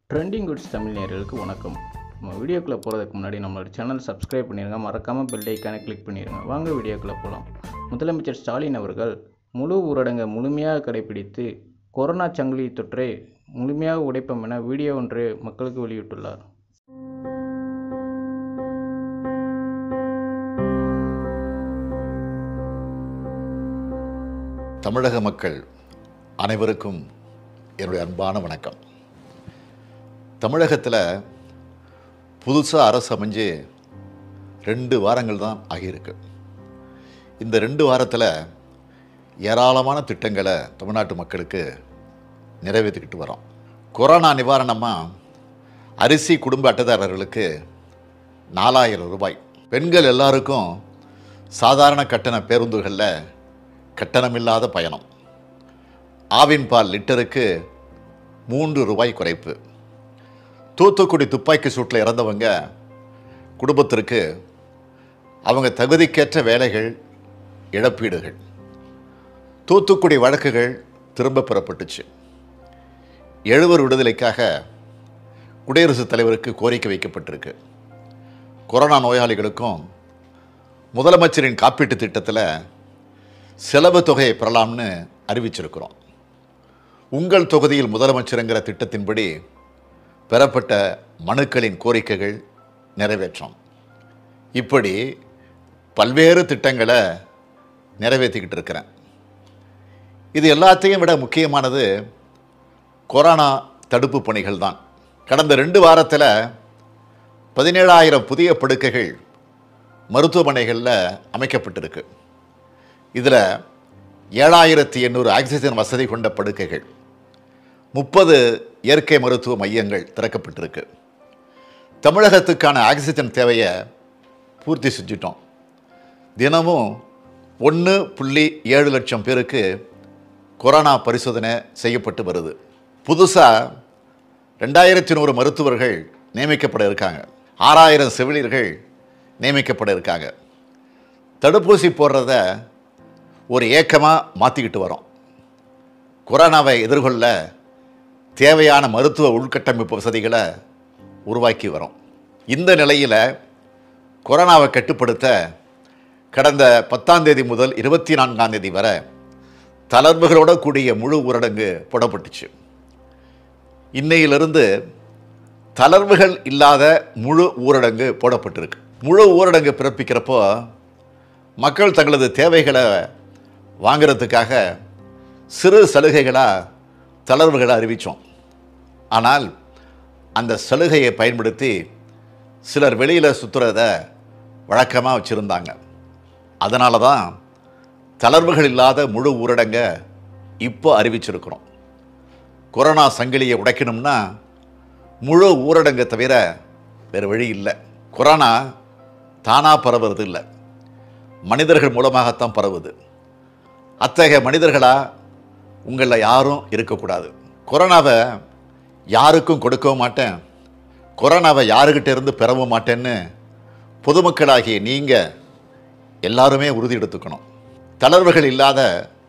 trending goods Tamil நேயர்களுக்கு வணக்கம் நம்ம வீடியோக்குள்ளே போகிறதுக்கு முன்னாடி நம்மளோட சேனல் சப்ஸ்கிரைப் பண்ணிடுங்க மறக்காமல் பெல் ஐக்கானை கிளிக் பண்ணிடுங்க வாங்க வீடியோக்குள்ளே போகலாம் முதலமைச்சர் ஸ்டாலின் அவர்கள் முழு ஊரடங்கை முழுமையாக கடைபிடித்து கொரோனா சங்கிலி தொற்றை முழுமையாக உடைப்போம் என வீடியோ ஒன்று மக்களுக்கு வெளியிட்டுள்ளார் தமிழக மக்கள் அனைவருக்கும் என்னுடைய அன்பான வணக்கம் தமிழகத்தில் புதுசாக அரசு அமைஞ்சு ரெண்டு வாரங்கள் தான் ஆகியிருக்கு இந்த ரெண்டு வாரத்தில் ஏராளமான திட்டங்களை தமிழ்நாட்டு மக்களுக்கு நிறைவேற்றிக்கிட்டு வரோம் கொரோனா நிவாரணமாக அரிசி குடும்ப அட்டைதாரர்களுக்கு நாலாயிரம் ரூபாய் பெண்கள் எல்லாருக்கும் சாதாரண கட்டண பேருந்துகளில் கட்டணமில்லாத பயணம் ஆவின் பால் லிட்டருக்கு மூன்று ரூபாய் குறைப்பு தூத்துக்குடி துப்பாக்கி சூட்டில் இறந்தவங்க குடும்பத்திற்கு அவங்க தகுதிக்கேற்ற வேலைகள் இழப்பீடுகள் தூத்துக்குடி வழக்குகள் திரும்ப பெறப்பட்டுச்சு எழுவர் விடுதலைக்காக குடியரசுத் தலைவருக்கு கோரிக்கை வைக்கப்பட்டிருக்கு கொரோனா நோயாளிகளுக்கும் முதலமைச்சரின் காப்பீட்டுத் திட்டத்தில் செலவு தொகையை பெறலாம்னு அறிவிச்சிருக்கிறோம் உங்கள் தொகுதியில் முதலமைச்சருங்கிற திட்டத்தின்படி பெறப்பட்ட மனுக்களின் கோரிக்கைகள் நிறைவேற்றும் இப்படி பல்வேறு திட்டங்களை நிறைவேற்றிக்கிட்டு இருக்கிறேன் இது எல்லாத்தையும் விட முக்கியமானது கொரோனா தடுப்பு பணிகள் தான் கடந்த ரெண்டு வாரத்தில் பதினேழாயிரம் புதிய படுக்கைகள் மருத்துவமனைகளில் அமைக்கப்பட்டிருக்கு இதில் ஏழாயிரத்தி எண்ணூறு ஆக்சிஜன் வசதி கொண்ட படுக்கைகள் முப்பது இயற்கை மருத்துவ மையங்கள் திறக்கப்பட்டிருக்கு தமிழகத்துக்கான ஆக்சிஜன் தேவையை பூர்த்தி செஞ்சிட்டோம் தினமும் ஒன்று புள்ளி ஏழு லட்சம் பேருக்கு கொரோனா பரிசோதனை செய்யப்பட்டு வருது புதுசாக ரெண்டாயிரத்தி நூறு மருத்துவர்கள் நியமிக்கப்பட இருக்காங்க ஆறாயிரம் செவிலியர்கள் நியமிக்கப்பட இருக்காங்க தடுப்பூசி போடுறத ஒரு ஏக்கமாக மாற்றிக்கிட்டு வரோம் கொரோனாவை எதிர்கொள்ள தேவையான மருத்துவ உள்கட்டமைப்பு வசதிகளை உருவாக்கி வரோம் இந்த நிலையில் கொரோனாவை கட்டுப்படுத்த கடந்த பத்தாம் தேதி முதல் இருபத்தி நான்காம் தேதி வரை தளர்வுகளோட கூடிய முழு ஊரடங்கு போடப்பட்டுச்சு இன்னையிலிருந்து தளர்வுகள் இல்லாத முழு ஊரடங்கு போடப்பட்டிருக்கு முழு ஊரடங்கு பிறப்பிக்கிறப்போ மக்கள் தங்களது தேவைகளை வாங்கிறதுக்காக சிறு சலுகைகளாக தளர்வுகளை அறிவித்தோம் ஆனால் அந்த சலுகையை பயன்படுத்தி சிலர் வெளியில் சுற்றுறத வழக்கமாக வச்சுருந்தாங்க அதனால தான் தளர்வுகள் இல்லாத முழு ஊரடங்கை இப்போ அறிவிச்சிருக்கிறோம் கொரோனா சங்கிலியை உடைக்கணும்னா முழு ஊரடங்கை தவிர வேறு வழி இல்லை கொரோனா தானாக பரவுறது இல்லை மனிதர்கள் மூலமாகத்தான் பரவுது அத்தகைய மனிதர்களாக உங்களில் யாரும் இருக்கக்கூடாது கொரோனாவை யாருக்கும் கொடுக்கவும் மாட்டேன் கொரோனாவை யாருக்கிட்ட இருந்து பெறவும் மாட்டேன்னு பொதுமக்களாகிய நீங்கள் எல்லாருமே உறுதி எடுத்துக்கணும் தளர்வுகள் இல்லாத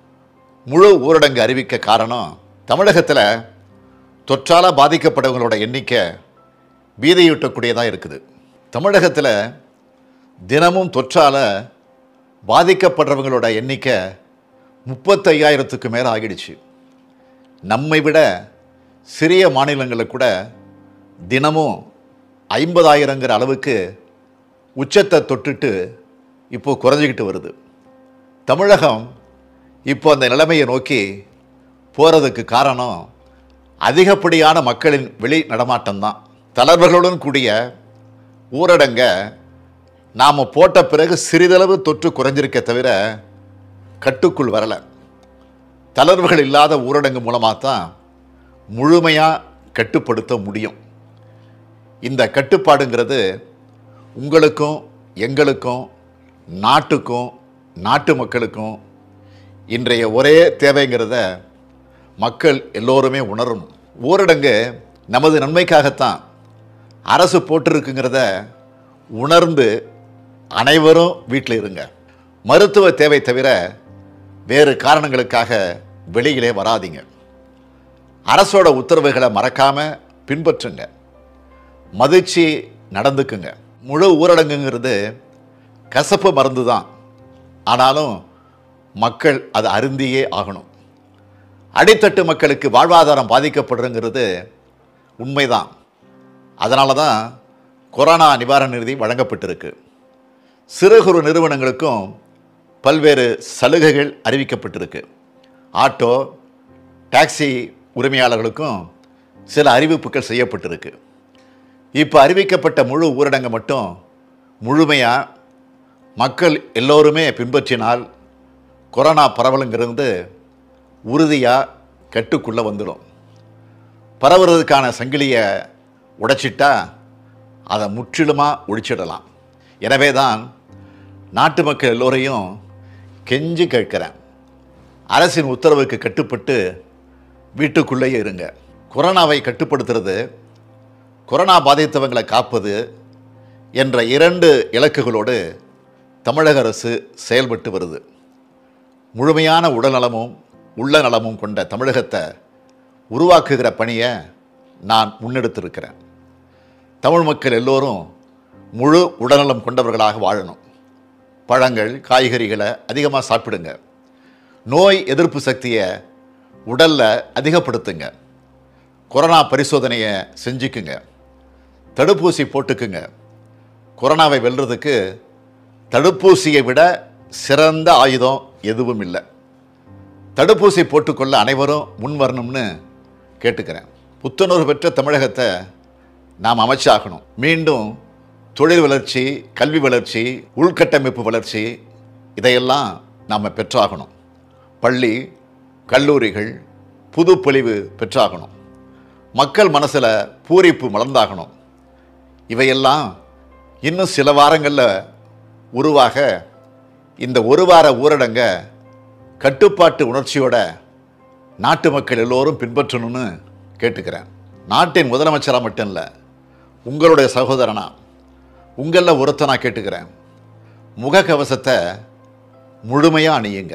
முழு ஊரடங்கு அறிவிக்க காரணம் தமிழகத்தில் தொற்றால் பாதிக்கப்பட்டவங்களோட எண்ணிக்கை பீதியூட்டக்கூடியதாக இருக்குது தமிழகத்தில் தினமும் தொற்றால் பாதிக்கப்படுறவங்களோட எண்ணிக்கை முப்பத்தையாயிரத்துக்கு மேலே ஆகிடுச்சு நம்மை விட சிறிய மாநிலங்களில் கூட தினமும் ஐம்பதாயிரங்கிற அளவுக்கு உச்சத்தை தொட்டுட்டு இப்போ குறைஞ்சிக்கிட்டு வருது தமிழகம் இப்போ அந்த நிலைமையை நோக்கி போகிறதுக்கு காரணம் அதிகப்படியான மக்களின் வெளி நடமாட்டம் தான் தளர்வுகளுடன் கூடிய ஊரடங்க நாம் போட்ட பிறகு சிறிதளவு தொற்று குறைஞ்சிருக்க தவிர கட்டுக்குள் வரலை தளர்வுகள் இல்லாத ஊரடங்கு மூலமாக தான் முழுமையாக கட்டுப்படுத்த முடியும் இந்த கட்டுப்பாடுங்கிறது உங்களுக்கும் எங்களுக்கும் நாட்டுக்கும் நாட்டு மக்களுக்கும் இன்றைய ஒரே தேவைங்கிறத மக்கள் எல்லோருமே உணரணும் ஊரடங்கு நமது நன்மைக்காகத்தான் அரசு போட்டிருக்குங்கிறத உணர்ந்து அனைவரும் வீட்டில் இருங்க மருத்துவ தேவை தவிர வேறு காரணங்களுக்காக வெளியிலே வராதீங்க அரசோட உத்தரவுகளை மறக்காம பின்பற்றுங்க மதிச்சு நடந்துக்குங்க முழு ஊரடங்குங்கிறது கசப்பு மருந்து தான் ஆனாலும் மக்கள் அதை அருந்தியே ஆகணும் அடித்தட்டு மக்களுக்கு வாழ்வாதாரம் பாதிக்கப்படுறங்கிறது உண்மைதான் அதனால தான் கொரோனா நிவாரண நிதி வழங்கப்பட்டிருக்கு சிறு குறு நிறுவனங்களுக்கும் பல்வேறு சலுகைகள் அறிவிக்கப்பட்டிருக்கு ஆட்டோ டாக்ஸி உரிமையாளர்களுக்கும் சில அறிவிப்புகள் செய்யப்பட்டிருக்கு இப்போ அறிவிக்கப்பட்ட முழு ஊரடங்கு மட்டும் முழுமையாக மக்கள் எல்லோருமே பின்பற்றினால் கொரோனா பரவலுங்கிறது உறுதியாக கட்டுக்குள்ளே வந்துடும் பரவுறதுக்கான சங்கிலியை உடைச்சிட்டா அதை முற்றிலுமாக ஒழிச்சிடலாம் எனவே தான் நாட்டு மக்கள் எல்லோரையும் கெஞ்சி கேட்கிறேன் அரசின் உத்தரவுக்கு கட்டுப்பட்டு வீட்டுக்குள்ளேயே இருங்க கொரோனாவை கட்டுப்படுத்துறது கொரோனா பாதித்தவங்களை காப்பது என்ற இரண்டு இலக்குகளோடு தமிழக அரசு செயல்பட்டு வருது முழுமையான உடல்நலமும் உள்ள நலமும் கொண்ட தமிழகத்தை உருவாக்குகிற பணியை நான் முன்னெடுத்திருக்கிறேன் தமிழ் மக்கள் எல்லோரும் முழு உடல்நலம் கொண்டவர்களாக வாழணும் பழங்கள் காய்கறிகளை அதிகமாக சாப்பிடுங்க நோய் எதிர்ப்பு சக்தியை உடலில் அதிகப்படுத்துங்க கொரோனா பரிசோதனையை செஞ்சுக்குங்க தடுப்பூசி போட்டுக்குங்க கொரோனாவை வெல்றதுக்கு தடுப்பூசியை விட சிறந்த ஆயுதம் எதுவும் இல்லை தடுப்பூசி போட்டுக்கொள்ள அனைவரும் முன் வரணும்னு கேட்டுக்கிறேன் புத்துணர்வு பெற்ற தமிழகத்தை நாம் அமைச்சாகணும் மீண்டும் தொழில் வளர்ச்சி கல்வி வளர்ச்சி உள்கட்டமைப்பு வளர்ச்சி இதையெல்லாம் நாம் பெற்றாகணும் பள்ளி கல்லூரிகள் புதுப்பொலிவு பெற்றாகணும் மக்கள் மனசில் பூரிப்பு மலர்ந்தாகணும் இவையெல்லாம் இன்னும் சில வாரங்களில் உருவாக இந்த ஒரு வார ஊரடங்க கட்டுப்பாட்டு உணர்ச்சியோட நாட்டு மக்கள் எல்லோரும் பின்பற்றணும்னு கேட்டுக்கிறேன் நாட்டின் முதலமைச்சராக மட்டும் இல்லை உங்களுடைய சகோதரனா உங்களில் ஒருத்தனா கேட்டுக்கிறேன் முகக்கவசத்தை முழுமையாக அணியுங்க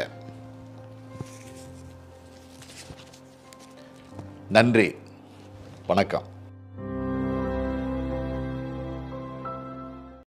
நன்றி வணக்கம்